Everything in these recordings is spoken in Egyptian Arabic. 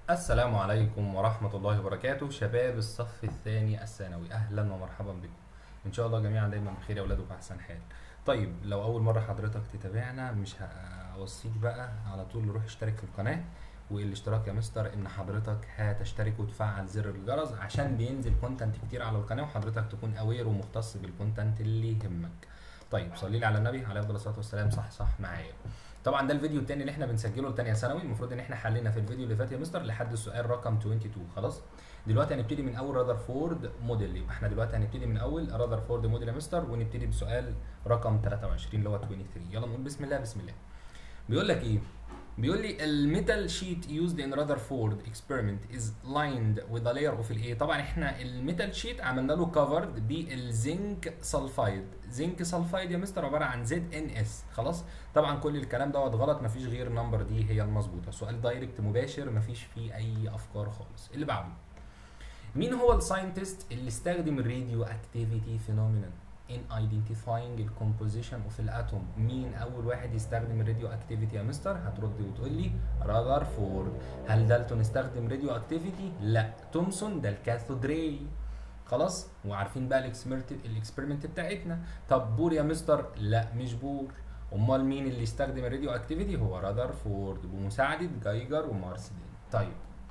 السلام عليكم ورحمة الله وبركاته شباب الصف الثاني الثانوي أهلا ومرحبا بكم إن شاء الله جميعا دايما بخير يا أولاد وفي أحسن حال طيب لو أول مرة حضرتك تتابعنا مش هوصيك بقى على طول روح اشترك في القناة والاشتراك يا مستر ان حضرتك هتشترك وتفعل زر الجرس عشان بينزل كونتنت كتير على القناه وحضرتك تكون اوير ومختص بالكونتنت اللي يهمك طيب صلي لي على النبي عليه افضل الصلاه والسلام صح صح معايا طبعا ده الفيديو التاني اللي احنا بنسجله لتانية ثانوي المفروض ان احنا حلينا في الفيديو اللي فات يا مستر لحد السؤال رقم 22 خلاص دلوقتي هنبتدي من اول رادرفورد موديل يبقى احنا دلوقتي هنبتدي من اول رادرفورد موديل يا مستر ونبتدي بسؤال رقم 23 اللي هو 23 يلا نقول بسم الله بسم الله بيقول لك ايه بيقول لي الميتال شيت used in Rutherford experiment is lined with a layer of الايه طبعا احنا الميتال شيت عملنا له covered بالزنك سلفايد زنك سلفايد يا مستر عباره عن زد ان اس خلاص طبعا كل الكلام دوت غلط مفيش غير النمبر دي هي المظبوطه سؤال دايركت مباشر مفيش فيه اي افكار خالص اللي بعده مين هو الساينتست اللي استخدم الراديو اكتيفيتي فينومينال in identifying the composition of الاتوم مين اول واحد يستخدم الراديو اكتيفيتي يا مستر هترد وتقول لي رادرفورد هل دالتون استخدم راديو اكتيفيتي لا تومسون ده الكاثود راي خلاص وعارفين بقى الاكسبيرمنت بتاعتنا طب بور يا مستر لا مش بور امال مين اللي استخدم الراديو اكتيفيتي هو رادرفورد بمساعده جايجر ومارسدين طيب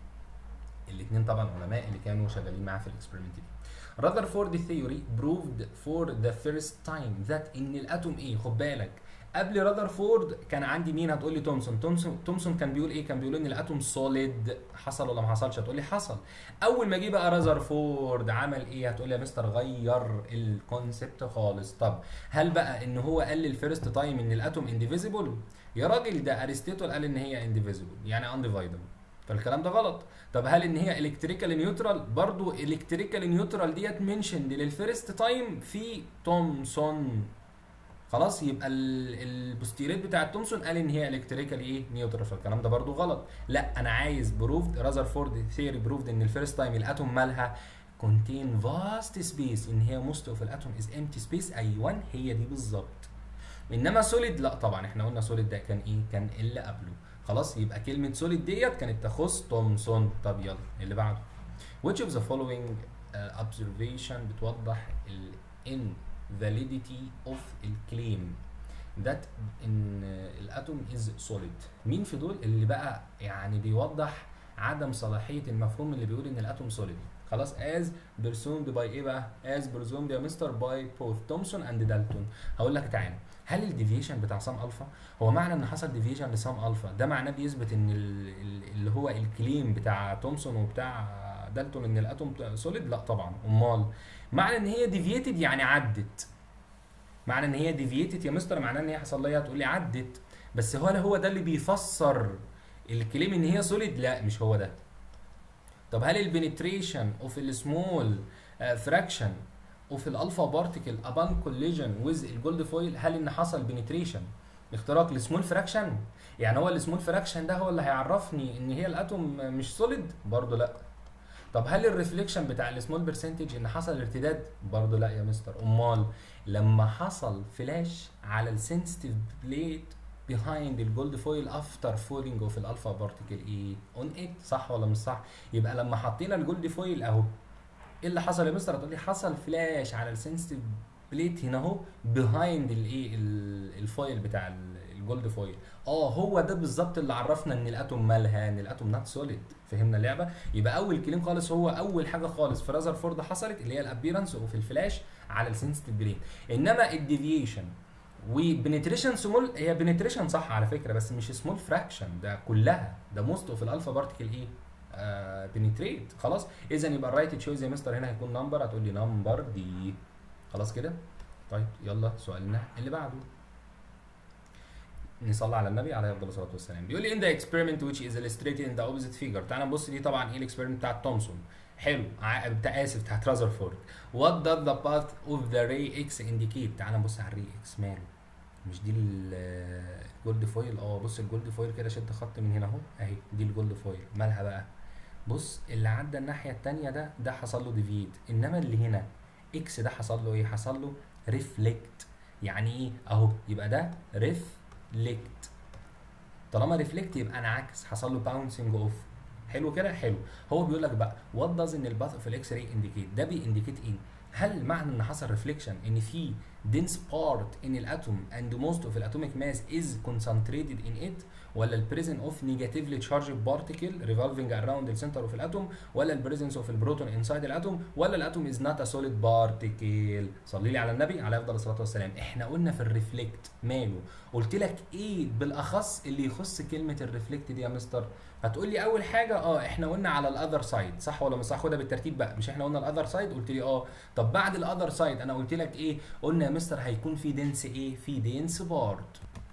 الاثنين طبعا علماء اللي كانوا شغالين معاه في الاكسبيرمنت دي Rutherford theory proved for the first time that ان الاتوم ايه خد بالك قبل رادرفورد كان عندي مين هتقول لي تومسون تومسون تومسون كان بيقول ايه كان بيقول ان الاتوم سوليد حصل ولا ما حصلش هتقول لي حصل اول ما جه بقى رادرفورد عمل ايه هتقول لي يا مستر غير الكونسبت خالص طب هل بقى ان هو قال الفيرست تايم ان الاتوم انديفيزيبل يا راجل ده ارسطيتل قال ان هي انديفيزيبل يعني انديفايدبل فالكلام ده غلط طب هل ان هي الكتريكال نيوترال برضو الكتريكال نيوترال ديت منشند للفيرست تايم في تومسون خلاص يبقى البوستيريت بتاع تومسون قال ان هي الكتريكال ايه نيوترال فالكلام ده برضو غلط لا انا عايز بروفد رازرفورد ثيوري بروفد ان الفيرست تايم الاتوم مالها كونتين فاست سبيس ان هي موست اوف الاتوم از امتي سبيس ايوه هي دي بالظبط انما سوليد لا طبعا احنا قلنا سوليد ده كان ايه كان اللي قبله خلاص يبقى كلمة سوليد ديت كانت تخص تومسون طب يلا اللي بعده which of the following uh, observation بتوضح ال invalidity of الكليم that in uh, الاتوم is solid مين في دول اللي بقى يعني بيوضح عدم صلاحية المفهوم اللي بيقول ان الاتوم solid خلاص as presumed by ايه بقى as presumed يا مستر by both تومسون and دالتون هقول لك تعالى هل الديفيشن بتاع سام الفا هو معنى ان حصل ديفيشن لسام الفا ده معناه بيثبت ان اللي هو الكليم بتاع تومسون وبتاع دالتون ان الاتوم سوليد لا طبعا امال معنى ان هي ديفييتد يعني عدت معنى ان هي ديفييتد يا مستر معناه ان هي حصل لها تقول لي عدت بس هو هو ده اللي بيفسر الكليم ان هي سوليد لا مش هو ده طب هل البنتريشن اوف السمول فراكشن وفي الالفا بارتيكل ابان كوليجن ويز الجولد فويل هل ان حصل بنتريشن اختراق السمول فراكشن يعني هو السمول فراكشن ده هو اللي هيعرفني ان هي الاتوم مش سوليد برضه لا طب هل الريفليكشن بتاع السمول برسنتج ان حصل ارتداد برضه لا يا مستر امال لما حصل فلاش على السنسيتيف بليت behind الجولد فويل افتر فولينج اوف الالفا بارتيكل ايه اون ات صح ولا مش صح يبقى لما حطينا الجولد فويل اهو ايه اللي حصل يا مستر هتقول لي حصل فلاش على السنسيتيف بليت هنا اهو بيهايند الايه الفويل بتاع الجولد فويل اه هو ده بالظبط اللي عرفنا ان الاتوم مالها ان الاتوم نوت سوليد فهمنا اللعبه يبقى اول كلام خالص هو اول حاجه خالص في رازرفورد حصلت اللي هي الابيرنس وفي الفلاش على السنسيتيف بليت انما الديفيشن وبنتريشن سمول هي بنتريشن صح على فكره بس مش سمول فراكشن ده كلها ده موست اوف الالفا بارتيكل ايه بنتريت خلاص اذا يبقى الرايت تشويز يا مستر هنا هيكون نمبر هتقول لي نمبر دي خلاص كده طيب يلا سؤالنا اللي بعده نصلي على النبي عليه افضل الصلاه والسلام بيقول لي in the experiment which is illustrated in the opposite figure تعال نبص دي طبعا ايه الاكسبيرمنت بتاع تومسون حلو بتاع اسف بتاعت رازرفورد what does the path of the ray x indicate تعال نبص على الري اكس ماله مش دي الجولد فويل اه بص الجولد فويل كده شد خط من هنا اهو اهي دي الجولد فويل مالها بقى بص اللي عدى الناحيه الثانيه ده ده حصل له ديفيت انما اللي هنا اكس ده حصل له ايه حصل له ريفلكت يعني ايه اهو يبقى ده ريفلكت طالما ريفلكت يبقى انعكس حصل له باونسنج اوف حلو كده حلو هو بيقول لك بقى وات داز ان الباث اوف الاكس راي انديكيت ده بينديكيت ايه هل معنى ان حصل ريفليكشن ان في dense part in الاتوم and most of الاتوميك mass is concentrated in it ولا ال presence of negatively charged particle revolving around the center of الاتوم ولا ال presence of البروتون inside الاتوم ولا الاتوم is not a solid particle صلي لي على النبي عليه افضل الصلاه والسلام احنا قلنا في الريفلكت ماله قلت لك ايه بالاخص اللي يخص كلمه الريفلكت دي يا مستر هتقول لي اول حاجه اه احنا قلنا على الاذر سايد صح ولا مش صح خدها بالترتيب بقى مش احنا قلنا الاذر سايد قلت لي اه طب بعد الاذر سايد انا قلت لك ايه قلنا يا مستر هيكون في دنس ايه في دنس بارت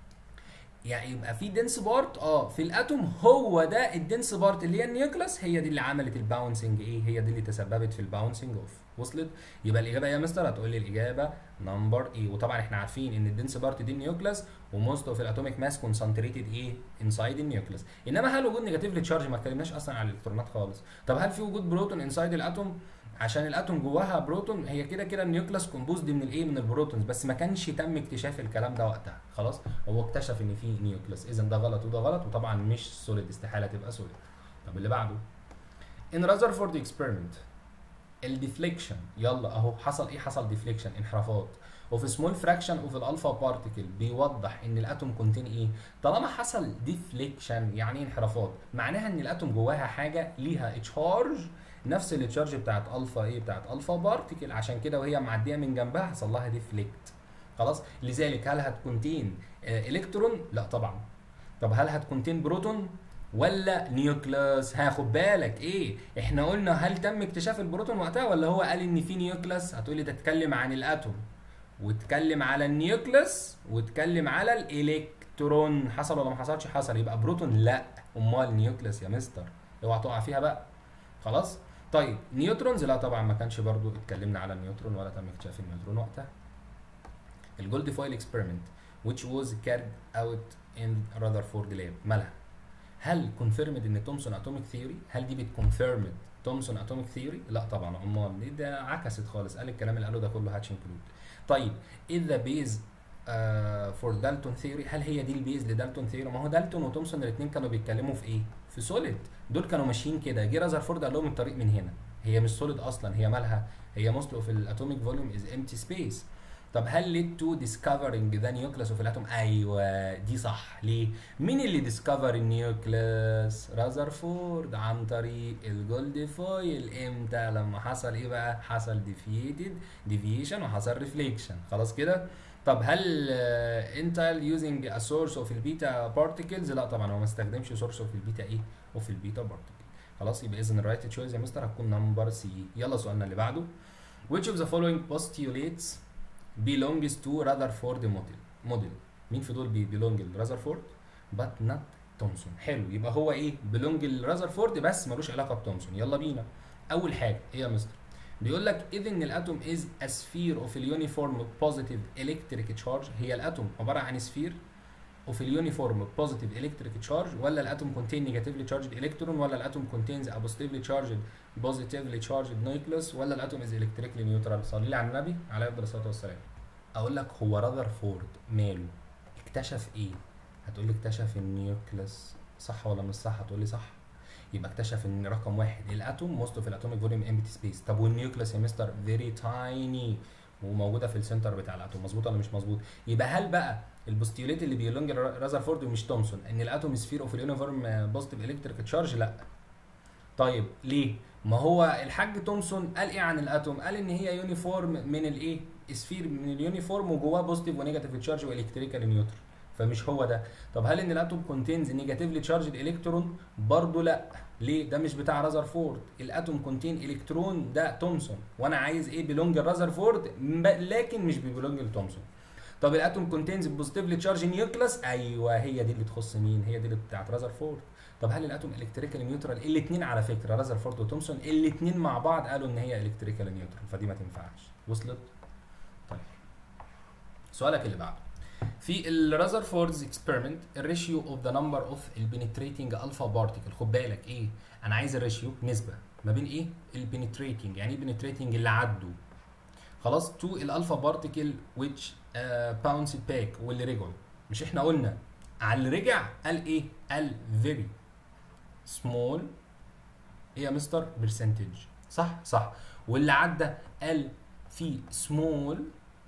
يعني يبقى في دنس بارت اه في الاتوم هو ده الدنس بارت اللي هي النيوكلاس هي دي اللي عملت الباونسنج ايه هي دي اللي تسببت في الباونسنج اوف وصلت يبقى الاجابه يا مستر هتقول لي الاجابه نمبر ايه وطبعا احنا عارفين ان الدنس بارت دي النيوكلاس وموست اوف الاتوميك ماس كونسنتريتد ايه انسايد النيوكلاس انما هل وجود نيجاتيفلي تشارج ما اتكلمناش اصلا على الالكترونات خالص طب هل في وجود بروتون انسايد الاتوم عشان الاتوم جواها بروتون هي كده كده النيوكلاس كومبوزد من الايه من البروتونز بس ما كانش تم اكتشاف الكلام ده وقتها خلاص هو اكتشف ان في نيوكلاس اذا ده غلط وده غلط وطبعا مش سوليد استحاله تبقى سوليد طب اللي بعده ان رذرفورد اكسبيرمنت الديفليكشن يلا اهو حصل ايه حصل ديفليكشن انحرافات وفي سمول فراكشن اوف الالفا بارتيكل بيوضح ان الاتوم كونتين ايه طالما حصل ديفليكشن يعني ايه انحرافات معناها ان الاتوم جواها حاجه ليها تشارج نفس التشارج بتاعت الفا ايه بتاعت الفا بارتيكل عشان كده وهي معديه من جنبها حصل لها ديفليكت خلاص لذلك هل هتكونتين آه الكترون لا طبعا طب هل هتكونتين بروتون ولا نيوكلاس هاخد بالك ايه احنا قلنا هل تم اكتشاف البروتون وقتها ولا هو قال ان في نيوكلاس هتقولي ده اتكلم عن الاتوم واتكلم على النيوكلاس واتكلم على الالكترون حصل ولا ما حصلش حصل يبقى بروتون لا امال نيوكلاس يا مستر اوعى تقع فيها بقى خلاص طيب نيوترونز لا طبعا ما كانش برضو اتكلمنا على النيوترون ولا تم اكتشاف النيوترون وقتها الجولد فويل اكسبيرمنت which was carried out in Rutherford lab مالها هل كونفيرمد ان تومسون اتوميك ثيوري هل دي بتكونفيرمد تومسون اتوميك ثيوري لا طبعا امال ده عكست خالص قال الكلام اللي قاله ده كله هاتش انكلود طيب اذا ذا بيز فور دالتون ثيوري هل هي دي البيز لدالتون ثيوري ما هو دالتون وتومسون الاثنين كانوا بيتكلموا في ايه في سوليد دول كانوا ماشيين كده جه رازرفورد قال لهم الطريق من هنا هي مش سوليد اصلا هي مالها هي موست اوف الاتوميك فوليوم از امتي سبيس طب هل ليد تو ديسكفرنج ذا نيوكليس اوف الاتوم ايوه دي صح ليه مين اللي ديسكفر النيوكليس رازرفورد عن طريق الجولد فويل امتى لما حصل ايه بقى حصل ديفيتد ديفيشن وحصل ريفليكشن خلاص كده طب هل انت يوزنج ا سورس اوف البيتا بارتكلز لا طبعا هو ما استخدمش سورس اوف البيتا ايه اوف البيتا بارتكل خلاص يبقى اذا الرايت تشويس يا مستر هتكون نمبر سي يلا سؤالنا اللي بعده which of the following postulates belongs to Rutherford model model مين في دول بي belong لرذرفورد but not تومسون حلو يبقى هو ايه belong لرذرفورد بس ملوش علاقه بتومسون يلا بينا اول حاجه ايه يا مستر بيقول لك اذ ان الاتوم از a sphere of a uniform positive electric charge هي الاتوم عباره عن سفير of اليونيفورم positive electric charge ولا الاتوم contain negatively charged electron ولا الاتوم contains a positively charged positively charged nucleus ولا الاتوم is electrically neutral صلي لي على النبي عليه افضل الصلاه والسلام اقول لك هو راذرفورد ماله اكتشف ايه هتقول لي اكتشف النيوكليس صح ولا مش صح هتقول لي صح يبقى اكتشف ان رقم واحد الاتوم موست اوف الاتوميك فوليوم امبتي سبيس طب والنيوكليس يا مستر فيري تايني وموجوده في السنتر بتاع الاتوم مظبوط ولا مش مظبوط يبقى هل بقى البوستيوليت اللي بيلونج رازرفورد ومش تومسون ان الاتوم سفير اوف اليونيفورم بوزيتيف الكتريك تشارج لا طيب ليه ما هو الحاج تومسون قال ايه عن الاتوم قال ان هي يونيفورم من الايه سفير من اليونيفورم وجواه بوزيتيف ونيجاتيف تشارج والكتريكال نيوترال فمش هو ده طب هل ان الاتوم كونتينز نيجاتيفلي تشارجد الكترون برضه لا ليه ده مش بتاع رازرفورد الاتوم كونتين الكترون ده تومسون وانا عايز ايه بيلونج رازرفورد لكن مش بيلونج لتومسون طب الاتوم كونتينز بوزيتيفلي تشارج نيوكلاس ايوه هي دي اللي تخص مين هي دي اللي بتاعت رازرفورد طب هل الاتوم الكتريكال نيوترال الاثنين على فكره رازرفورد وتومسون الاثنين مع بعض قالوا ان هي الكتريكال نيوترال فدي ما تنفعش وصلت طيب سؤالك اللي بعده في الرازرفوردز اكسبيرمنت الريشيو اوف ذا نمبر اوف البنتريتنج الفا بارتيكل خد بالك ايه انا عايز الريشيو نسبه ما بين ايه البنتريتنج يعني ايه بنتريتنج اللي عدوا خلاص تو الالفا بارتيكل which باونس باك واللي رجعوا مش احنا قلنا على اللي رجع قال ايه قال very small ايه يا مستر برسنتج صح صح واللي عدى قال في سمول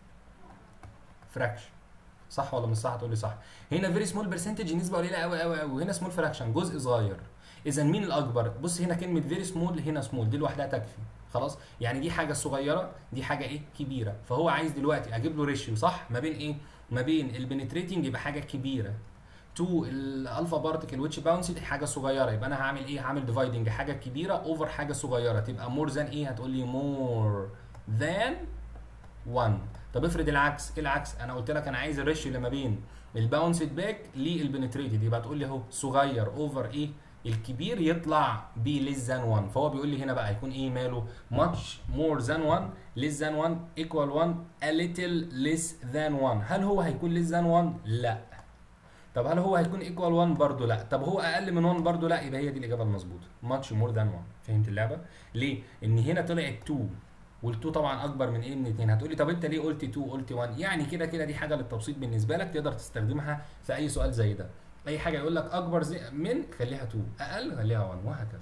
فراكشن صح ولا مش صح تقول لي صح هنا فيري سمول برسنتج نسبه قليله قوي قوي قوي وهنا سمول فراكشن جزء صغير اذا مين الاكبر بص هنا كلمه فيري سمول هنا سمول دي لوحدها تكفي خلاص يعني دي حاجه صغيره دي حاجه ايه كبيره فهو عايز دلوقتي اجيب له ريشيو صح ما بين ايه ما بين البنتريتنج يبقى حاجه كبيره تو الالفا بارتكل ويتش باونس دي حاجه صغيره يبقى انا هعمل ايه هعمل ديفايدنج حاجه كبيره اوفر حاجه صغيره تبقى مور ذان ايه هتقول لي مور ذان 1 طب افرض العكس ايه العكس انا قلت لك انا عايز الريشيو اللي ما بين الباونسد باك للبنتريتد يبقى تقول لي اهو صغير اوفر ايه الكبير يطلع ب less than 1 فهو بيقول لي هنا بقى هيكون ايه ماله much more than 1 less than 1 equal 1 a little less than 1 هل هو هيكون less than 1 لا طب هل هو هيكون equal 1 برضه لا طب هو اقل من 1 برضه لا يبقى هي دي الاجابه المظبوطه much more than 1 فهمت اللعبه ليه ان هنا طلعت 2 وال2 طبعا اكبر من ايه من 2 هتقولي طب انت ليه قلت 2 قلت 1 يعني كده كده دي حاجه للتبسيط بالنسبه لك تقدر تستخدمها في اي سؤال زي ده اي حاجه يقول لك اكبر زي من خليها 2 اقل خليها 1 وهكذا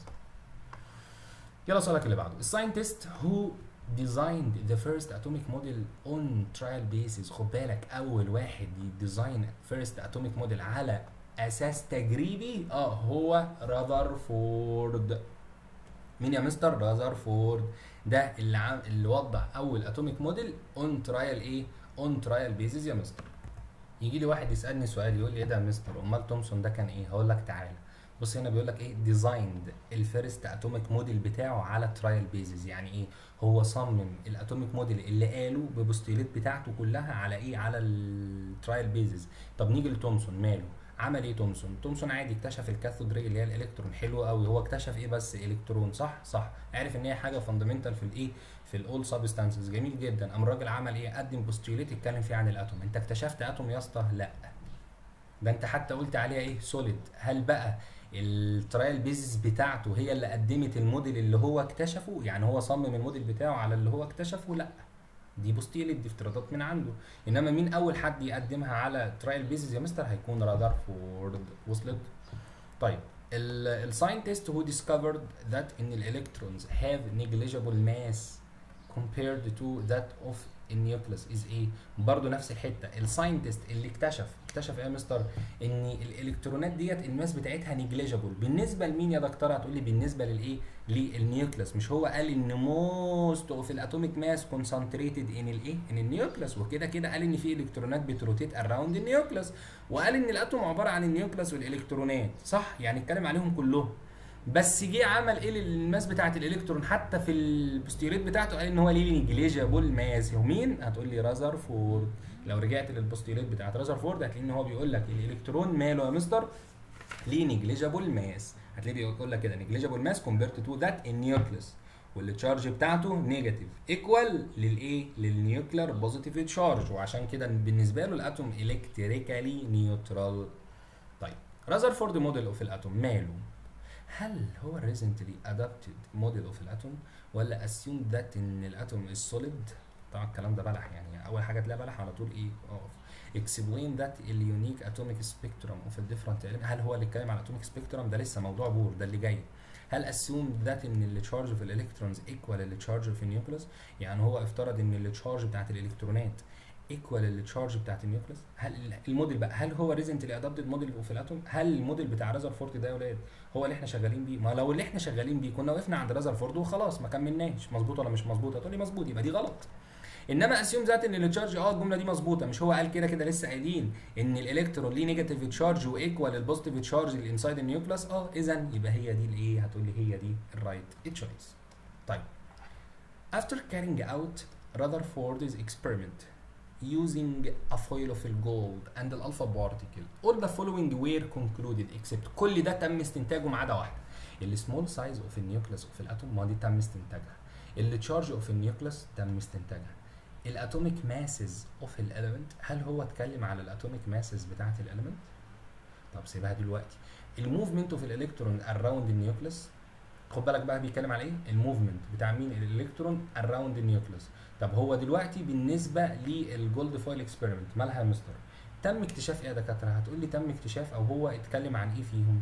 يلا سؤالك اللي بعده الساينتست هو designed the first atomic model on trial basis خد بالك اول واحد يديزاين first atomic model على اساس تجريبي اه هو راذرفورد مين يا مستر راذرفورد ده اللي عم اللي وضع اول اتوميك موديل اون ترايل ايه اون ترايل بيزز يا مستر يجي لي واحد يسالني سؤال يقول لي ايه ده يا مستر امال تومسون ده كان ايه هقول لك تعالى بص هنا بيقول لك ايه ديزايند الفيرست اتوميك موديل بتاعه على ترايل بيزز يعني ايه هو صمم الاتوميك موديل اللي قاله ببوستيلات بتاعته كلها على ايه على الترايل بيزز طب نيجي لتومسون ماله عمل ايه تومسون تومسون عادي اكتشف الكاثود ري اللي هي الالكترون حلو قوي هو اكتشف ايه بس الكترون صح صح عرف ان هي حاجه فاندامنتال في الايه في الاول سبستانسز جميل جدا قام الراجل عمل ايه قدم بوستيليت يتكلم فيه عن الاتوم انت اكتشفت اتوم يا اسطى لا ده انت حتى قلت عليها ايه سوليد هل بقى الترايل بيزس بتاعته هي اللي قدمت الموديل اللي هو اكتشفه يعني هو صمم الموديل بتاعه على اللي هو اكتشفه لا دي بوستيلت دي افتراضات من عنده انما مين اول حد يقدمها على ترايل بيزز يا مستر هيكون رادرفورد وصلت طيب الساينتست who discovered that ان الالكترونز have negligible mass compared to that of النيوكليس از ايه برضه نفس الحته الساينتست اللي اكتشف اكتشف ايه يا مستر ان الالكترونات ديت الماس بتاعتها نيجليجابل بالنسبه لمين يا دكتور هتقول لي بالنسبه للايه للنيوكليس مش هو قال ان موست اوف الاتوميك ماس كونسنتريتد ان الايه ان النيوكليس وكده كده قال ان في الكترونات بتروتيت اراوند النيوكليس وقال ان الاتوم عباره عن النيوكليس والالكترونات صح يعني اتكلم عليهم كلهم بس جه عمل ايه للماس بتاعت الالكترون حتى في البوستيريت بتاعته قال ان هو ليه نيجليجابل ماس ومين هتقول لي رازرفورد لو رجعت للبوستيريت بتاعت رازرفورد هتلاقي ان هو بيقول لك الالكترون ماله يا مستر ليه نيجليجابل ماس هتلاقيه بيقول لك كده نيجليجابل ماس كومبيرت تو ذات النيوكليس والتشارج بتاعته نيجاتيف ايكوال للايه للنيوكلير بوزيتيف تشارج وعشان كده بالنسبه له الاتوم الكتريكالي نيوترال طيب رازرفورد موديل اوف الاتوم ماله هل هو recently adapted model of الاتوم ولا assumed that ان الاتوم is solid طبعا الكلام ده بلح يعني اول حاجه تلاقي بلح على طول ايه اه explain that the unique atomic spectrum of a different element هل هو اللي اتكلم على atomic spectrum ده لسه موضوع بور ده اللي جاي هل assumed that ان التشارج في الالكترونز equal التشارج في النيوكليوس يعني هو افترض ان التشارج بتاعت الالكترونات ايكوال التشارج بتاعت النيوكليس هل الموديل بقى هل هو ريزنتلي ادابتد موديل في الاتوم هل الموديل بتاع رازرفورد ده يا ولاد هو اللي احنا شغالين بيه ما لو اللي احنا شغالين بيه كنا وقفنا عند رازرفورد وخلاص ما كملناش مظبوط ولا مش مظبوط هتقول لي مظبوط يبقى دي غلط انما اسيوم ذات ان التشارج اه الجمله دي مظبوطه مش هو قال كده كده لسه قايلين ان الالكترون ليه نيجاتيف تشارج وايكوال البوزيتيف تشارج اللي انسايد النيوكليس اه اذا يبقى هي دي الايه هتقول لي هي دي الرايت تشويس طيب after carrying out Rutherford's experiment using a foil of gold and the alpha particle all the following were concluded except كل ده تم استنتاجه ما عدا واحده السمول سايز اوف النيوكليس اوف الاتوم ما دي تم استنتاجها التشارج اوف النيوكليس تم استنتاجها الاتوميك ماسز اوف الاليمنت هل هو اتكلم على الاتوميك ماسز بتاعه الاليمنت طب سيبها دلوقتي الموفمنت اوف الالكترون اراوند النيوكليس خد بالك بقى بيتكلم على ايه الموفمنت بتاع مين الالكترون اراوند النيوكليس طب هو دلوقتي بالنسبه للجولد فويل اكسبيرمنت مالها يا مستر تم اكتشاف ايه يا دكاتره هتقول لي تم اكتشاف او هو اتكلم عن ايه فيهم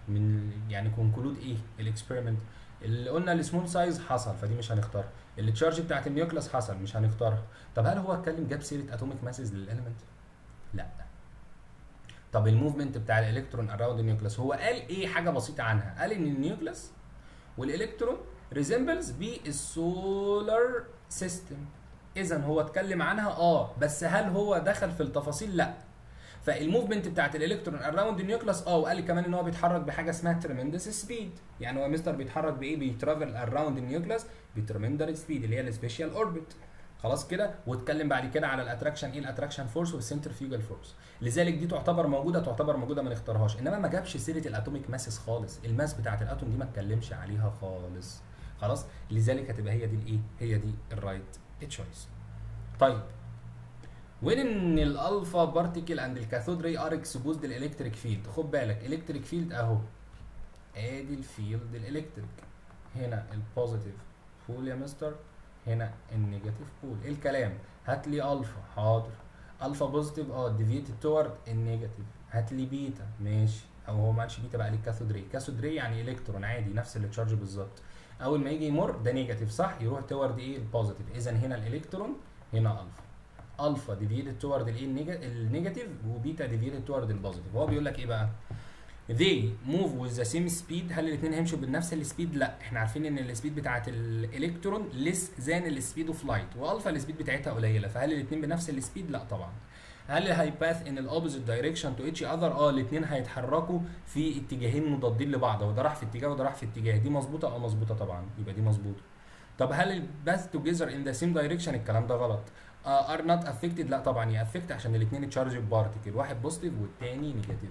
من يعني كونكلود ايه الاكسبيرمنت اللي قلنا السمول سايز حصل فدي مش هنختارها التشارج بتاعت النيوكليس حصل مش هنختارها طب هل هو اتكلم جاب سيره اتوميك ماسز للاليمنت لا طب الموفمنت بتاع الالكترون اراوند النيوكليس هو قال ايه حاجه بسيطه عنها قال ان النيوكليس والالكترون ريزمبلز بالسولار سيستم اذا هو اتكلم عنها اه بس هل هو دخل في التفاصيل لا فالموفمنت بتاعت الالكترون اراوند النيوكليس اه وقال لي كمان ان هو بيتحرك بحاجه اسمها تريمندس سبيد يعني هو مستر بيتحرك بايه بيترافل اراوند النيوكليس بتريمندس سبيد اللي هي السبيشال اوربت خلاص كده واتكلم بعد كده على الاتراكشن ايه الاتراكشن فورس والسنترفيوجال فورس لذلك دي تعتبر موجوده تعتبر موجوده ما نختارهاش انما ما جابش سيره الاتوميك ماسس خالص الماس بتاعت الاتوم دي ما اتكلمش عليها خالص خلاص لذلك هتبقى هي دي الايه هي دي الرايت تشويس طيب وين ان الالفا بارتيكل اند الكاثود ري ار اكسبوزد الالكتريك فيلد خد بالك الكتريك فيلد اهو ادي الفيلد الالكتريك هنا البوزيتيف بول يا مستر هنا النيجاتيف بول ايه الكلام هات لي الفا حاضر الفا بوزيتيف اه ديفيتد تورد النيجاتيف هات لي بيتا ماشي او هو ما قالش بيتا بقى لي كاثود ري كاثود ري يعني الكترون عادي نفس التشارج بالظبط اول ما يجي يمر ده نيجاتيف صح يروح تورد ايه البوزيتيف اذا هنا الالكترون هنا الفا الفا ديفيتد تورد الايه النيجاتيف وبيتا ديفيتد تورد البوزيتيف هو بيقول لك ايه بقى they move with the same speed هل الاثنين هيمشوا بنفس السبيد لا احنا عارفين ان السبيد بتاعت الالكترون less than السبيد اوف لايت والفا السبيد بتاعتها قليله فهل الاثنين بنفس السبيد لا طبعا هل هيباث ان الاوبوزيت دايركشن تو اتش اذر اه الاثنين هيتحركوا في اتجاهين مضادين لبعض وده راح في اتجاه وده راح في اتجاه دي مظبوطه اه مظبوطه طبعا يبقى دي مظبوطه طب هل الباث توجذر ان ذا سيم دايركشن الكلام ده غلط ار نوت افكتد لا طبعا يافكت عشان الاثنين تشارج بارتيكل واحد بوزيتيف والثاني نيجاتيف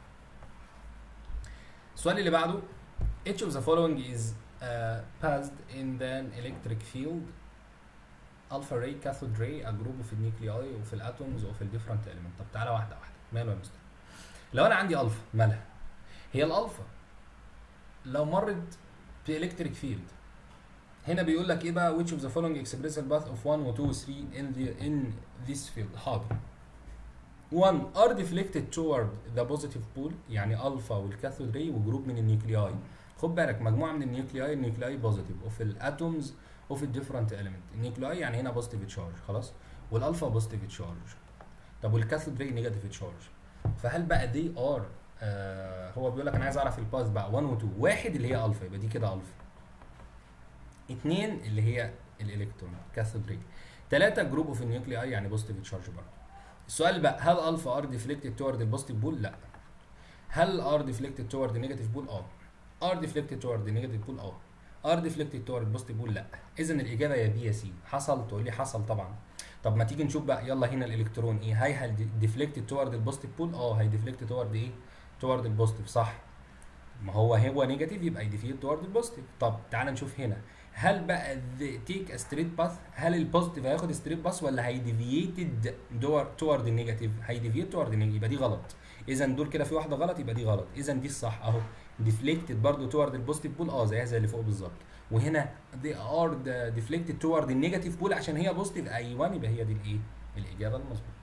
السؤال اللي بعده each of the following is uh, passed in an electric field alpha ray cathode ray a group في النيوكلياي وفي الاتومز وفي الديفرنت element طب تعالى واحده واحده ماله يا مستر لو انا عندي الفا مالها هي الالفا لو مرت في الكتريك فيلد هنا بيقول لك ايه بقى which of the following express the path of 1 و 2 و 3 in the in this field حاضر 1 are deflected toward the positive pole يعني الفا والكاثود ري وجروب من النيوكلياي خد بالك مجموعه من النيوكلياي النيوكلياي بوزيتيف وفي الاتومز وفي الديفرنت element النيوكلياي يعني هنا بوزيتيف تشارج خلاص والالفا بوزيتيف تشارج طب والكاثود ري نيجاتيف تشارج فهل بقى دي ار آه هو بيقول لك انا عايز اعرف الباث بقى 1 و 2 واحد اللي هي الفا يبقى دي كده الفا اثنين اللي هي الالكترون كاثود ري ثلاثه جروب اوف النيوكلياي يعني بوزيتيف تشارج برضه السؤال بقى هل الفا ار ديفليكتد تورد البوزيتيف بول لا هل ار ديفليكتد تورد النيجاتيف بول اه ار ديفليكتد تورد النيجاتيف بول اه ار ديفليكتد تورد البوزيتيف بول لا اذا الاجابه يا بي يا سي حصل تقول لي حصل طبعا طب ما تيجي نشوف بقى يلا هنا الالكترون ايه هاي هل ديفليكتد تورد البوزيتيف بول اه هي ديفليكتد تورد ايه تورد البوزيتيف صح ما هو هو نيجاتيف يبقى يديفيد تورد البوزيتيف طب تعال نشوف هنا هل بقى تيك ستريت باث هل البوزيتيف هياخد ستريت باث ولا هيديفييتد تورد النيجاتيف هيديفييت تورد النيجاتيف يبقى دي غلط اذا دول كده في واحده غلط يبقى دي غلط اذا دي الصح اهو ديفليكتد برضو تورد البوزيتيف بول اه زيها زي اللي فوق بالظبط وهنا دي ار ديفليكتد تورد النيجاتيف بول عشان هي بوزيتيف ايوه يبقى هي دي الايه الاجابه المظبوطه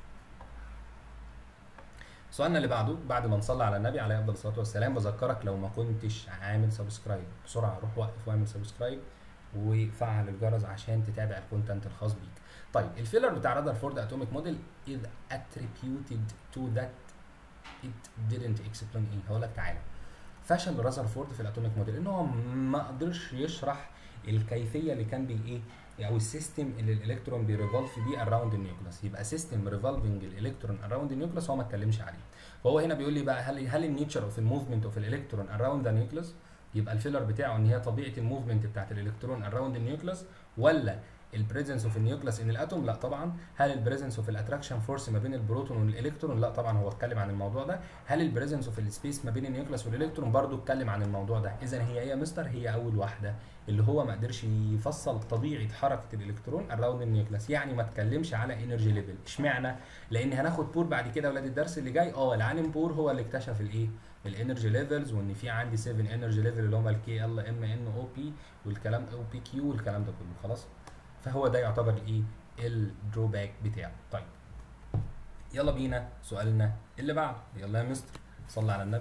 سؤالنا اللي بعده بعد ما نصلي على النبي عليه افضل الصلاه والسلام بذكرك لو ما كنتش عامل سبسكرايب بسرعه روح وقف واعمل سبسكرايب وفعل الجرس عشان تتابع الكونتنت الخاص بيك. طيب الفيلر بتاع رادرفورد اتوميك موديل is attributed to that it didn't explain ايه هقول لك تعالى فشل رازرفورد في الاتوميك موديل ان هو ما قدرش يشرح الكيفيه اللي كان بي ايه او السيستم اللي الالكترون بيريفولف بيه اراوند النيوكليس يبقى سيستم ريفولفنج الالكترون اراوند النيوكليس هو ما اتكلمش عليه فهو هنا بيقول لي بقى هل هل النيتشر اوف الموفمنت اوف الالكترون اراوند ذا نيوكليس يبقى الفيلر بتاعه ان هي طبيعه الموفمنت بتاعت الالكترون اراوند النيوكليس ولا البريزنس اوف النيوكليس ان الاتوم لا طبعا هل البريزنس اوف الاتراكشن فورس ما بين البروتون والالكترون لا طبعا هو اتكلم عن الموضوع ده هل البريزنس اوف السبيس ما بين النيوكليس والالكترون برضو اتكلم عن الموضوع ده اذا هي ايه يا مستر هي اول واحده اللي هو ما قدرش يفصل طبيعه حركه الالكترون اراوند النيوكليس يعني ما اتكلمش على انرجي ليفل اشمعنى لان هناخد بور بعد كده اولاد الدرس اللي جاي اه العالم بور هو اللي اكتشف الايه الانرجي ليفلز وان في عندي 7 انرجي ليفل اللي هم الكي ال ام ان او بي والكلام او بي كيو والكلام ده كله خلاص فهو ده يعتبر الايه الدروباك بتاعه طيب يلا بينا سؤالنا اللي بعده يلا يا مستر صلي على النبي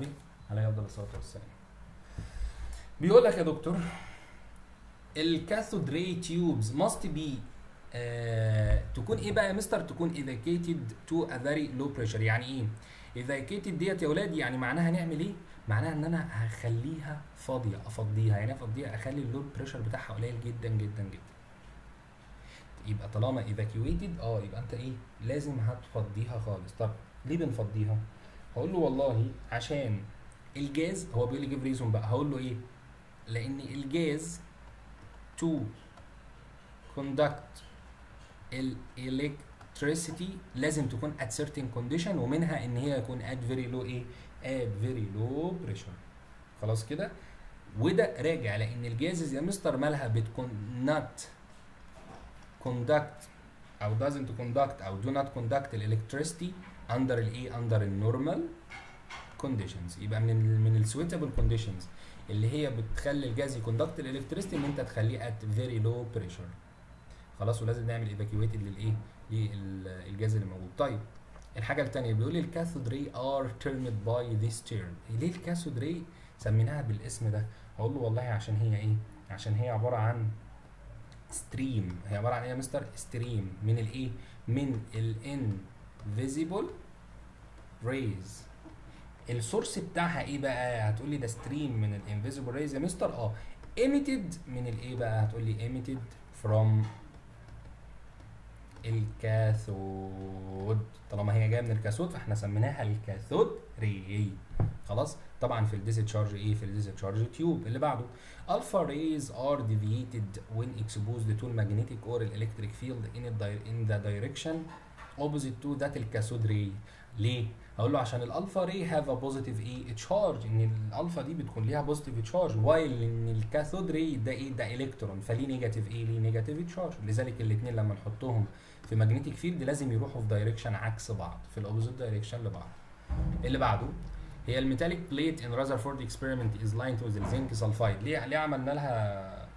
عليه افضل الصلاه والسلام بيقول لك يا دكتور الكاثود راي تيوبز ماست بي تكون ايه بقى يا مستر تكون evacuated to a very low pressure يعني ايه evacuated ديت يا ولاد يعني معناها نعمل ايه معناها ان انا هخليها فاضيه افضيها يعني إيه افضيها اخلي اللود بريشر بتاعها قليل جدا جدا جدا يبقى طالما evacuated اه يبقى انت ايه لازم هتفضيها خالص طب ليه بنفضيها هقول له والله عشان الجاز هو بيقول لي جيب ريزون بقى هقول له ايه لان الجاز to conduct electricity لازم تكون at certain condition ومنها ان هي يكون at very low ايه at very low pressure خلاص كده وده راجع لان الجازز يا مستر مالها بتكون not conduct او doesn't conduct او do not conduct electricity under الايه under النورمال conditions يبقى من ال من السويتابل conditions اللي هي بتخلي الجاز يكوندكت الالكتريستي ان انت تخليه at very low pressure خلاص ولازم نعمل evacuated للايه للجاز اللي موجود طيب الحاجه الثانيه بيقول لي الكاثود ري ار termed by this term ليه الكاثود ري سميناها بالاسم ده هقول له والله عشان هي ايه عشان هي عباره عن ستريم هي عباره عن ايه يا مستر ستريم من الايه من الانفيزيبل ريز السورس بتاعها ايه بقى هتقول لي ده ستريم من الانفيزيبل ريز يا مستر اه emitted من الايه بقى هتقول لي emitted from الكاثود طالما هي جايه من الكاثود فاحنا سميناها الكاثود ري خلاص طبعا في الديسشارج ايه في الديسشارج تيوب اللي بعده alpha rays are deviated when exposed to magnetic or electric field in, a di- in the direction opposite to that الكاثود ري ليه اقول له عشان الالفا ري هاف ا بوزيتيف ايه تشارج ان الالفا دي بتكون ليها بوزيتيف تشارج وايل ان الكاثود ري ده ايه ده الكترون فليه نيجاتيف ايه ليه نيجاتيف تشارج لذلك الاثنين لما نحطهم في ماجنتيك فيلد لازم يروحوا في دايركشن عكس بعض في الاوبوزيت دايركشن لبعض اللي بعده هي الميتاليك بليت ان رازرفورد اكسبيرمنت از لايند وذ الزنك سلفايد ليه ليه عملنا لها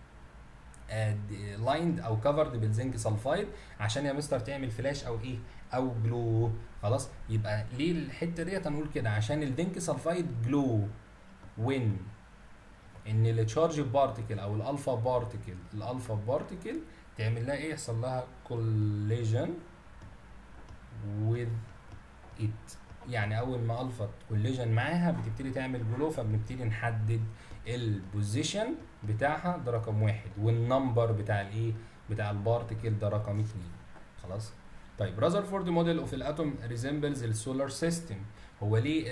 لايند او كفرد بالزنك سلفايد عشان يا مستر تعمل فلاش او ايه او جلو خلاص يبقى ليه الحته ديت هنقول كده عشان الزنك سلفايد جلو وين ان التشارج بارتيكل او الالفا بارتيكل الالفا بارتيكل تعمل لها ايه يحصل لها كوليجن with it يعني اول ما الفا كوليجن معاها بتبتدي تعمل جلو فبنبتدي نحدد البوزيشن بتاعها ده رقم واحد والنمبر بتاع الايه بتاع البارتيكل ده رقم اتنين خلاص طيب رازرفورد موديل اوف الاتوم ريزمبلز السولار سيستم هو ليه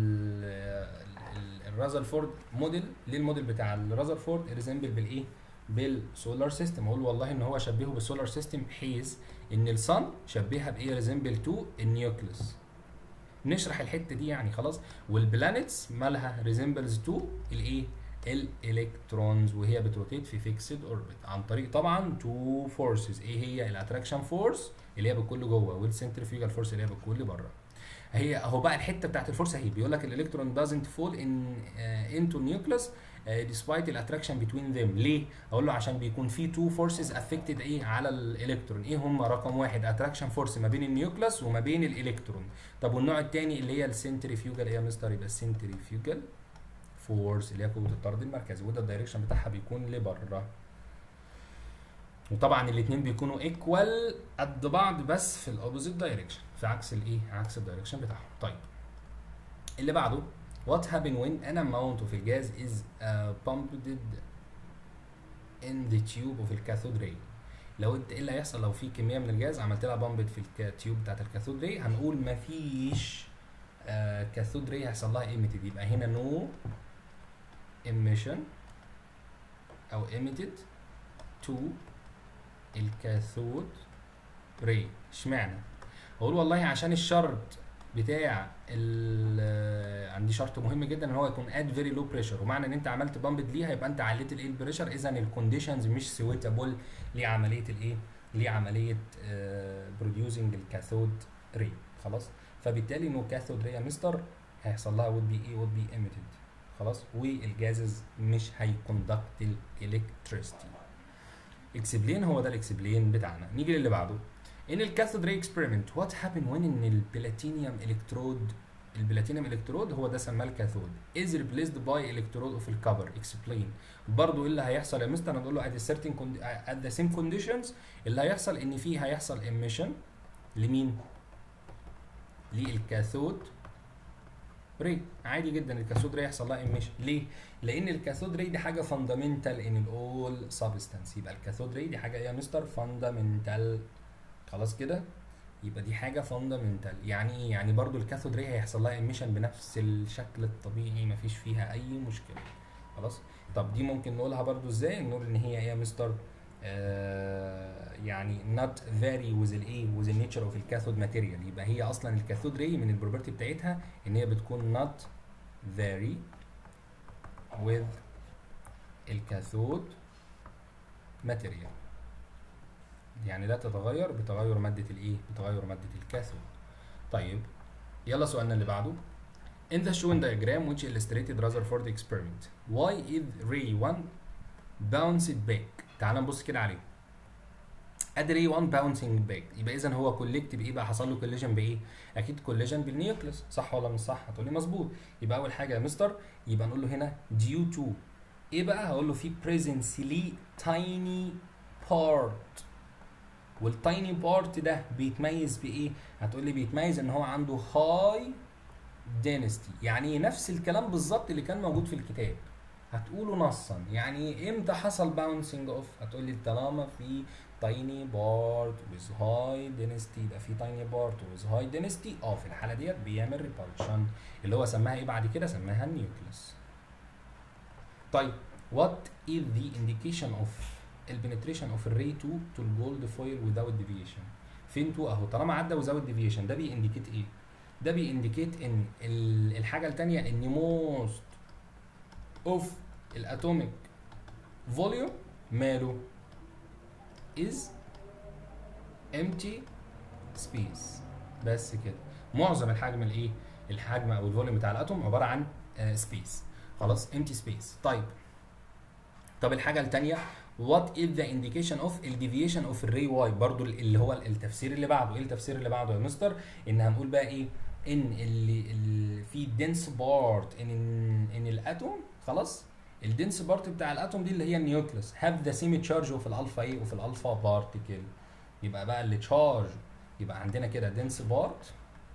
الرازرفورد موديل ليه الموديل بتاع الرازرفورد ريزمبل بالايه بالسولار سيستم اقول والله ان هو شبهه بالسولار سيستم بحيث ان الصن شبهها بايه ريزمبل تو النيوكليس نشرح الحته دي يعني خلاص والبلانيتس مالها ريزمبلز تو الايه الالكترونز وهي بتروتيت في فيكسد اوربت عن طريق طبعا تو فورسز ايه هي الاتراكشن فورس اللي هي بتكون جوه والسنترفيوجال فورس اللي هي بتكون بره هي اهو بقى الحته بتاعت الفورس اهي بيقول لك الالكترون doesn't fall in uh, into nucleus uh, despite الاتراكشن between them ليه؟ اقول له عشان بيكون في تو فورسز افكتد ايه على الالكترون ايه هم رقم واحد اتراكشن فورس ما بين النيوكليوس وما بين الالكترون طب والنوع الثاني اللي هي السنترفيوجال ايه يا مستر يبقى السنترفيوجال فورس اللي هي قوه الطرد المركزي وده الدايركشن بتاعها بيكون لبره وطبعا الاثنين بيكونوا ايكوال قد بعض بس في الاوبوزيت دايركشن في عكس الايه عكس الدايركشن بتاعهم طيب اللي بعده what happen when an amount of a gas is uh, pumped in the tube of الكاثود ray لو انت ايه اللي هيحصل لو في كميه من الجاز عملت لها بامبد في التيوب بتاعت الكاثود راي هنقول مفيش آه كاثود راي هيحصل لها ايميتد يبقى هنا نو emission او emitted to الكاثود راي اشمعنى اقول والله عشان الشرط بتاع ال- عندي شرط مهم جدا ان هو يكون اد فيري لو بريشر ومعنى ان انت عملت بامبد ليها يبقى انت عليت الايه البريشر اذا الكونديشنز مش سويتابل لعمليه الايه لعمليه بروديوسنج الكاثود ري خلاص فبالتالي انه كاثود ري يا مستر هيحصل لها would be ايه would be emitted خلاص والجازز مش هيكوندكت الالكتريستي اكسبلين هو ده الاكسبلين بتاعنا نيجي للي بعده ان الكاثود راي اكسبيرمنت وات هابن وين ان البلاتينيوم الكترود البلاتينيوم الكترود هو ده سماه الكاثود is replaced by electrode of الكبر explain برضو ايه اللي هيحصل يا مستر هنقول له at a certain condi- at the same conditions اللي هيحصل ان فيه هيحصل emission لمين للكاثود ري عادي جدا الكاثود ري يحصل لها ايميشن ليه لان الكاثود ري دي حاجه فاندامنتال ان الاول سبستانس يبقى الكاثود ري دي حاجه ايه يا مستر فاندامنتال خلاص كده يبقى دي حاجه فاندامنتال يعني ايه يعني برضو الكاثود ري هيحصل لها ايميشن بنفس الشكل الطبيعي مفيش فيها اي مشكله خلاص طب دي ممكن نقولها برضو ازاي نقول ان هي ايه يا مستر آه يعني not vary with الايه with the nature of الكاثود ماتيريال يبقى هي اصلا الكاثود ري من البروبرتي بتاعتها ان هي بتكون not vary with الكاثود ماتيريال يعني لا تتغير بتغير مادة الايه بتغير مادة الكاثود طيب يلا سؤالنا اللي بعده In the shown diagram which illustrated Rutherford experiment why is ray 1 bounced back تعال نبص كده عليه ادي ray 1 bouncing back يبقى اذا هو كولكت بايه بقى حصل له كوليجن بايه اكيد كوليجن بالنيوكليس صح ولا مش صح هتقول لي مظبوط يبقى اول حاجه يا مستر يبقى نقول له هنا due to ايه بقى هقول له في presence ليه tiny part والتايني بارت ده بيتميز بايه هتقول لي بيتميز ان هو عنده هاي density يعني إيه؟ نفس الكلام بالظبط اللي كان موجود في الكتاب هتقوله نصا يعني امتى حصل باونسنج اوف هتقول لي طالما في تايني بارت with high density يبقى في تايني بارت with high density اه في الحاله ديت بيعمل ريبالشن اللي هو سماها ايه بعد كده سماها النيوكليس طيب what is the indication of البنتريشن اوف الري 2 to الجولد فويل without deviation فين 2 اهو طالما عدى without deviation ده بينديكيت ايه ده بينديكيت ان ال- الحاجه الثانيه ان موست اوف الاتوميك فوليوم ماله is empty space بس كده معظم الحجم الايه الحجم او الفوليوم بتاع الاتوم عباره عن سبيس خلاص empty space طيب طب الحاجه الثانيه what is the indication of الديفيشن اوف الري واي برضو اللي هو التفسير اللي بعده ايه التفسير اللي بعده يا مستر ان هنقول بقى ايه ان اللي, اللي في dense بارت ان ان الاتوم خلاص الدنس بارت بتاع الاتوم دي اللي هي النيوكليس هاف ذا سيمي تشارج وفي الالفا ايه وفي الالفا بارتيكل يبقى بقى اللي تشارج يبقى عندنا كده دنس بارت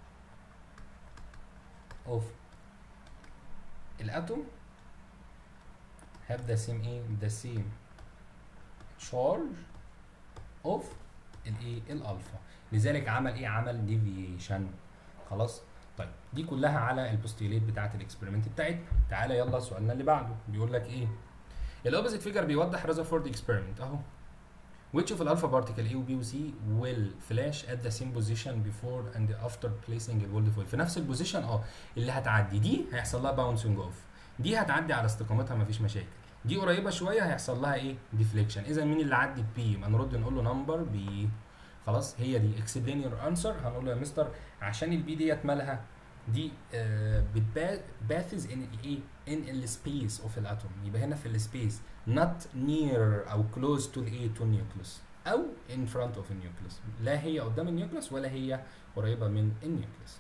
اوف الاتوم have the same ايه the same charge of الايه الالفا لذلك عمل ايه عمل ديفيشن خلاص طيب دي كلها على البوستيليت بتاعه الاكسبيرمنت بتاعتنا تعالى يلا سؤالنا اللي بعده بيقول لك ايه الاوبزيت فيجر بيوضح رذرفورد اكسبيرمنت اهو which of الالفا بارتيكل A و B و C will flash at the same position before and after placing a gold foil في نفس البوزيشن اه اللي هتعدي دي هيحصل لها باونسنج اوف دي هتعدي على استقامتها مفيش مشاكل دي قريبه شويه هيحصل لها ايه ديفليكشن اذا مين اللي عدت بي يبقى نرد نقول له نمبر بي خلاص هي دي اكسبلين يور انسر هنقول له يا مستر عشان البي ديت مالها دي آه بتباثز ان الايه ان السبيس اوف الاتوم يبقى هنا في السبيس not near او close to the to nucleus او in front of النيوكليس لا هي قدام النيوكليس ولا هي قريبه من النيوكليس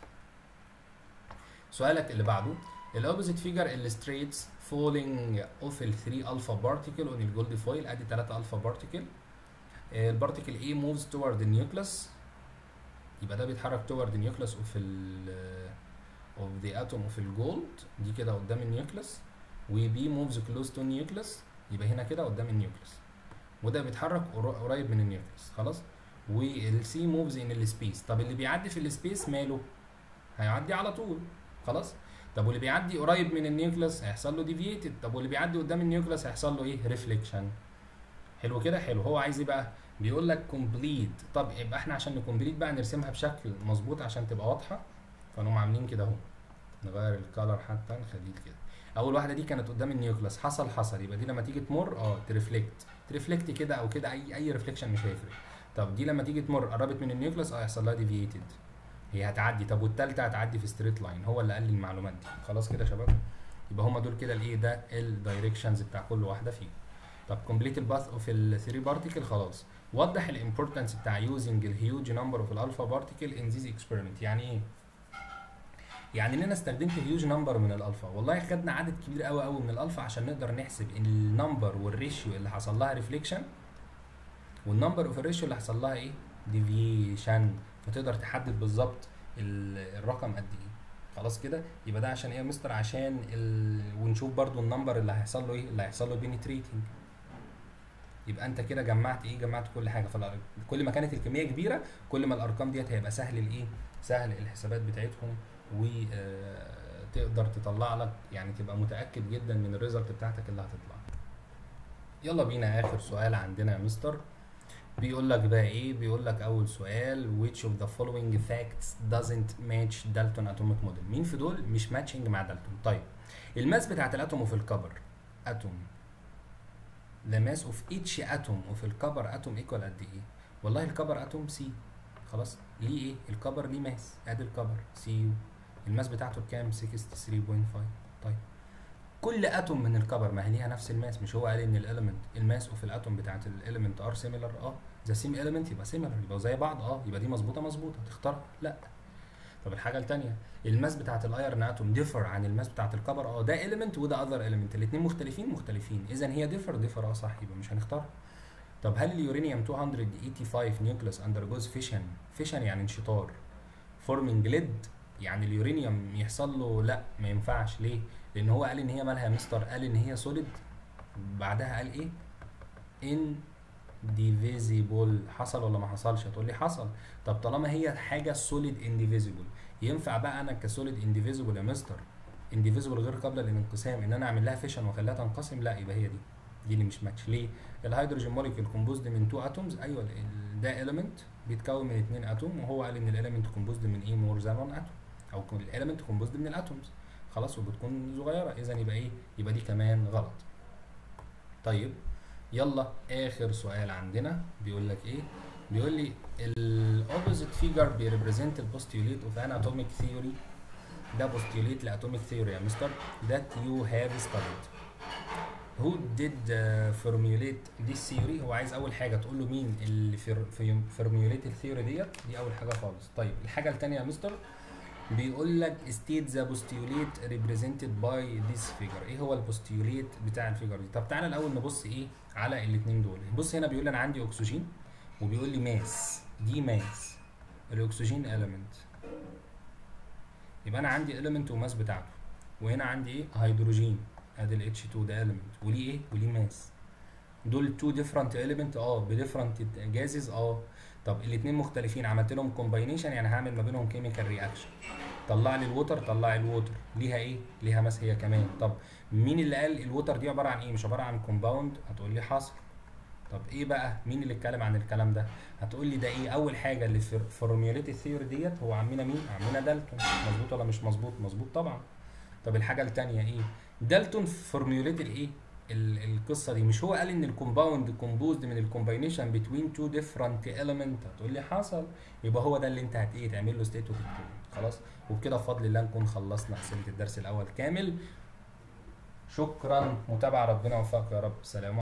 سؤالك اللي بعده الاوبوزيت فيجر illustrates falling of ال 3 alpha particle on الجولد فويل ادي 3 alpha particle البارتيكل A moves toward the nucleus يبقى ده بيتحرك toward the nucleus of ال of the atom of الجولد دي كده قدام النيوكليس و B moves close to nucleus يبقى هنا كده قدام النيوكليس وده بيتحرك قر- قريب من النيوكليس خلاص وال C moves in السبيس طب اللي بيعدي في السبيس ماله هيعدي على طول خلاص طب واللي بيعدي قريب من النيوكليس هيحصل له ديفييتد طب واللي بيعدي قدام النيوكليس هيحصل له ايه ريفليكشن حلو كده حلو هو عايز ايه بقى بيقول لك كومبليت طب يبقى احنا عشان نكمبليت بقى نرسمها بشكل مظبوط عشان تبقى واضحه فنقوم عاملين كده اهو نغير الكالر حتى نخليه كده اول واحده دي كانت قدام النيوكليس حصل حصل يبقى دي لما تيجي تمر اه ترفلكت ترفلكت كده او كده اي اي ريفليكشن مش هيفرق طب دي لما تيجي تمر قربت من النيوكليس اه يحصل لها ديفييتد هي هتعدي طب والتالتة هتعدي في ستريت لاين هو اللي قال لي المعلومات دي خلاص كده يا شباب يبقى هما دول كده الايه ده الدايركشنز بتاع كل واحده فيهم طب كومبليت الباث اوف ال 3 بارتيكل خلاص وضح الامبورتنس بتاع يوزنج الهيوج نمبر اوف الالفا بارتيكل ان ذيز اكسبيرمنت يعني ايه يعني ان انا استخدمت هيوج نمبر من الالفا والله خدنا عدد كبير قوي قوي من الالفا عشان نقدر نحسب النمبر والريشيو اللي حصل لها ريفليكشن والنمبر اوف الريشيو اللي حصل لها ايه ديفيشن فتقدر تحدد بالظبط ال- الرقم قد ايه خلاص كده يبقى ده عشان ايه يا مستر عشان ال... ونشوف برضو النمبر اللي هيحصل له ايه اللي هيحصل له بينتريتنج يبقى انت كده جمعت ايه جمعت كل حاجه فكل ما كانت الكميه كبيره كل ما الارقام ديت هيبقى سهل الايه سهل الحسابات بتاعتهم وتقدر تطلع لك يعني تبقى متاكد جدا من الريزلت بتاعتك اللي هتطلع يلا بينا اخر سؤال عندنا يا مستر بيقول لك بقى ايه بيقول لك اول سؤال which of the following facts doesn't match Dalton atomic model مين في دول مش ماتشنج مع دالتون طيب الماس بتاعت الاتوم وفي الكبر اتوم the mass of each atom وفي الكبر اتوم ايكوال قد ايه والله الكبر اتوم سي خلاص ليه ايه الكبر ليه ماس ادي الكبر سي يو الماس بتاعته بكام 63.5 طيب كل اتوم من الكبر ما هي ليها نفس الماس مش هو قال ان الاليمنت الماس اوف الاتوم بتاعت الاليمنت ار سيميلر اه ذا سيم اليمنت يبقى سيميلر يبقى زي بعض اه يبقى دي مظبوطه مظبوطه تختارها لا طب الحاجه الثانيه الماس بتاعت الايرن اتوم ديفر عن الماس بتاعت الكبر اه ده اليمنت وده اذر اليمنت الاثنين مختلفين مختلفين اذا هي ديفر ديفر اه صح يبقى مش هنختارها طب هل اليورانيوم 285 نيوكليس اندرجوز فيشن فيشن يعني انشطار فورمينج ليد يعني اليورانيوم يحصل له لا ما ينفعش ليه لان هو قال ان هي مالها يا مستر قال ان هي سوليد بعدها قال ايه ان ديفيزيبل حصل ولا ما حصلش هتقول لي حصل طب طالما هي حاجه سوليد انديفيزيبل ينفع بقى انا كسوليد انديفيزيبل يا مستر انديفيزيبل غير قابله للانقسام ان انا اعمل لها فيشن واخليها تنقسم لا يبقى هي دي دي اللي مش ماتش ليه الهيدروجين موليكيول كومبوزد من تو اتومز ايوه ال- ده اليمنت بيتكون من اثنين اتوم وهو قال ان الاليمنت كومبوزد من ايه مور ذان 1 اتوم او الاليمنت كومبوزد من الاتومز خلاص وبتكون صغيره اذا يبقى ايه يبقى دي كمان غلط طيب يلا اخر سؤال عندنا بيقول لك ايه بيقول لي الاوبوزيت فيجر بيريبريزنت البوستيوليت اوف ان اتوميك ثيوري ده بوستيوليت لاتوميك ثيوري يا مستر that you have studied who did uh, formulate this theory هو عايز اول حاجه تقول له مين اللي formulate الثيوري ديت دي اول حاجه خالص طيب الحاجه الثانيه يا مستر بيقول لك state the postulate represented by this figure ايه هو البوستيوليت بتاع الفيجر دي طب تعالى الاول نبص ايه على الاثنين دول بص هنا بيقول لي انا عندي اكسجين وبيقول لي ماس دي ماس الاكسجين element يبقى انا عندي element وماس بتاعته وهنا عندي ايه هيدروجين ادي ال H2 ده element وليه ايه وليه ماس دول تو ديفرنت element اه بديفرنت جازز اه طب الاثنين مختلفين عملت لهم كومباينيشن يعني هعمل ما بينهم كيميكال رياكشن طلع لي الووتر طلع لي الووتر ليها ايه ليها ماس هي كمان طب مين اللي قال الووتر دي عباره عن ايه مش عباره عن كومباوند هتقول لي حصر طب ايه بقى مين اللي اتكلم عن الكلام ده هتقول لي ده ايه اول حاجه اللي في فورميوليت الثيوري ديت هو عمنا مين عمنا دالتون مظبوط ولا مش مظبوط مظبوط طبعا طب الحاجه الثانيه ايه دالتون فورميوليت الايه ال- القصه دي مش هو قال ان الكومباوند كومبوزد من الكومباينيشن بتوين تو ديفرنت element هتقول لي حصل يبقى هو ده اللي انت هت ايه تعمل له ستيت وتكتبه خلاص وبكده بفضل الله نكون خلصنا اسئله الدرس الاول كامل شكرا متابعه ربنا يوفقك يا رب سلام